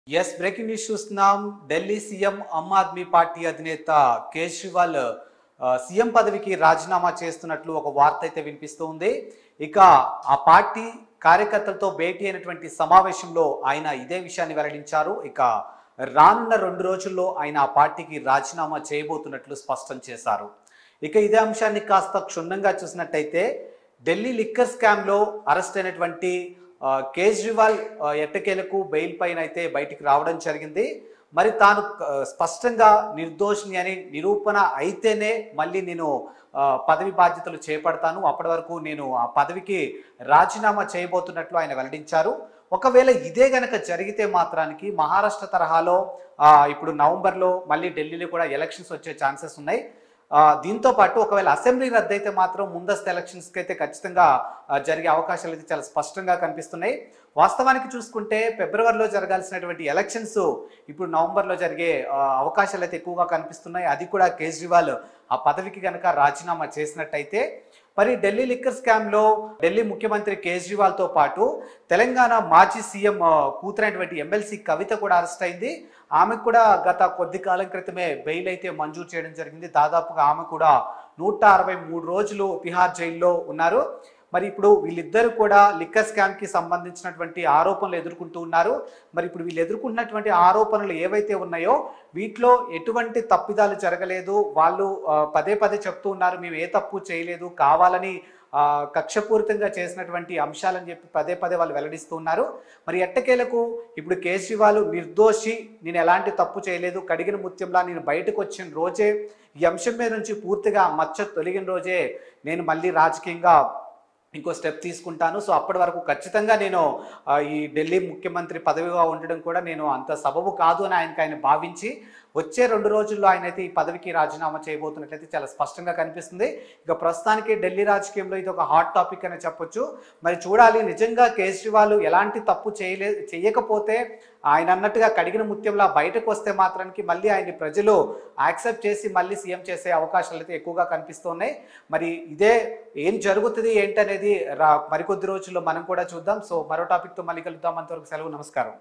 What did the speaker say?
yes breaking news చూస్తున్నాం Delhi CM Aam Aadmi party అధినేత కేజ్రీవాల్ ఆ, సీఎం పదవికి రాజీనామా చేస్తున్నట్లు ఒక వార్త అయితే వినిపిస్తూ ఉంది ఇక ఆ పార్టీ కార్యకర్తలతో భేటీ అయినటువంటి సమావేశంలో ఆయన ఇదే విషయాన్ని వెల్లడించారు ఇక రానున్న రెండు రోజుల్లో ఆయన ఆ పార్టీకి రాజీనామా చేయబోతున్నట్లు స్పష్టం చేశారు ఇక ఇదే అంశాన్ని కాస్త క్షుణ్ణంగా చూసినట్టయితే ఢిల్లీ లిక్కర్ స్కామ్లో అరెస్ట్ అయినటువంటి ఆ, కేజ్రీవాల్ ఆ, ఎట్టకేలకు బెయిల్ పైన అయితే బయటికి రావడం జరిగింది మరి తాను ఆ, స్పష్టంగా నిర్దోషిని అని నిరూపణ అయితేనే మళ్ళీ నేను ఆ, పదవి బాధ్యతలు చేపడతాను అప్పటి వరకు నేను ఆ పదవికి రాజీనామా చేయబోతున్నట్లు ఆయన వెల్లడించారు ఒకవేళ ఇదే గనక జరిగితే మాత్రానికి మహారాష్ట్ర తరహాలో ఆ, ఇప్పుడు నవంబర్లో మళ్ళీ ఢిల్లీలో కూడా ఎలక్షన్స్ వచ్చే ఛాన్సెస్ ఉన్నాయి ఆ, దీంతో పాటు ఒకవేళ అసెంబ్లీ రద్దయితే మాత్రం ముందస్తు ఎలక్షన్స్కి అయితే ఖచ్చితంగా ఆ, జరిగే అవకాశాలు అయితే చాలా స్పష్టంగా కనిపిస్తున్నాయి వాస్తవానికి చూసుకుంటే ఫిబ్రవరిలో జరగాల్సినటువంటి ఎలక్షన్స్ ఇప్పుడు నవంబర్లో జరిగే ఆ, అవకాశాలు అయితే ఎక్కువగా కనిపిస్తున్నాయి అది కూడా కేజ్రీవాల్ ఆ పదవికి కనుక రాజీనామా చేసినట్టయితే మరి ఢిల్లీ లిక్కర్ స్కామ్లో ఢిల్లీ ముఖ్యమంత్రి కేజ్రీవాల్తో పాటు తెలంగాణ మాజీ సీఎం ఆ, కూతురైనటువంటి ఎమ్మెల్సీ కవిత కూడా అరెస్ట్ అయింది ఆమెకు కూడా గత కొద్ది కాలం క్రితమే బెయిల్ అయితే మంజూరు చేయడం జరిగింది దాదాపుగా ఆమె కూడా నూట అరవై మూడు రోజులు తిహార్ జైల్లో ఉన్నారు మరి ఇప్పుడు వీళ్ళిద్దరూ కూడా లిక్కర్ స్కామ్ కి సంబంధించినటువంటి ఆరోపణలు ఎదుర్కొంటూ ఉన్నారు మరి ఇప్పుడు వీళ్ళు ఎదుర్కొంటున్నటువంటి ఆరోపణలు ఏవైతే ఉన్నాయో వీటిలో ఎటువంటి తప్పిదాలు జరగలేదు వాళ్ళు ఆ, పదే పదే చెప్తూ ఉన్నారు మేము ఏ తప్పు చేయలేదు కావాలని ఆ, కక్షపూరితంగా చేసినటువంటి అంశాలని చెప్పి పదే పదే వాళ్ళు వెల్లడిస్తూ ఉన్నారు మరి ఎట్టకేలకు ఇప్పుడు కేజ్రీవాల్ నిర్దోషి నేను ఎలాంటి తప్పు చేయలేదు కడిగిన ముత్యంలా నేను బయటకు వచ్చిన రోజే ఈ అంశం మీద నుంచి పూర్తిగా మచ్చ తొలగిన రోజే నేను మళ్ళీ రాజకీయంగా ఇంకో స్టెప్ తీసుకుంటాను సో అప్పటి వరకు ఖచ్చితంగా నేను ఆ, ఈ ఢిల్లీ ముఖ్యమంత్రి పదవిగా ఉండడం కూడా నేను అంత సబబు కాదు అని ఆయనకి ఆయన భావించి వచ్చే రెండు రోజుల్లో ఆయన అయితే ఈ పదవికి రాజీనామా చేయబోతున్నట్లయితే చాలా స్పష్టంగా కనిపిస్తుంది ఇక ప్రస్తుతానికి ఢిల్లీ రాజకీయంలో ఇది ఒక హాట్ టాపిక్ అని చెప్పొచ్చు మరి చూడాలి నిజంగా కేజ్రీవాల్ ఎలాంటి తప్పు చేయలే చేయకపోతే ఆయన అన్నట్టుగా కడిగిన ముత్యంలా బయటకు వస్తే మాత్రానికి మళ్ళీ ఆయన్ని ప్రజలు యాక్సెప్ట్ చేసి మళ్ళీ సీఎం చేసే అవకాశాలు అయితే ఎక్కువగా కనిపిస్తున్నాయి మరి ఇదే ఏం జరుగుతుంది ఏంటనేది రా మరికొద్ది రోజుల్లో మనం కూడా చూద్దాం సో మరో టాపిక్తో మళ్ళీ కలుద్దాం అంతవరకు సెలవు నమస్కారం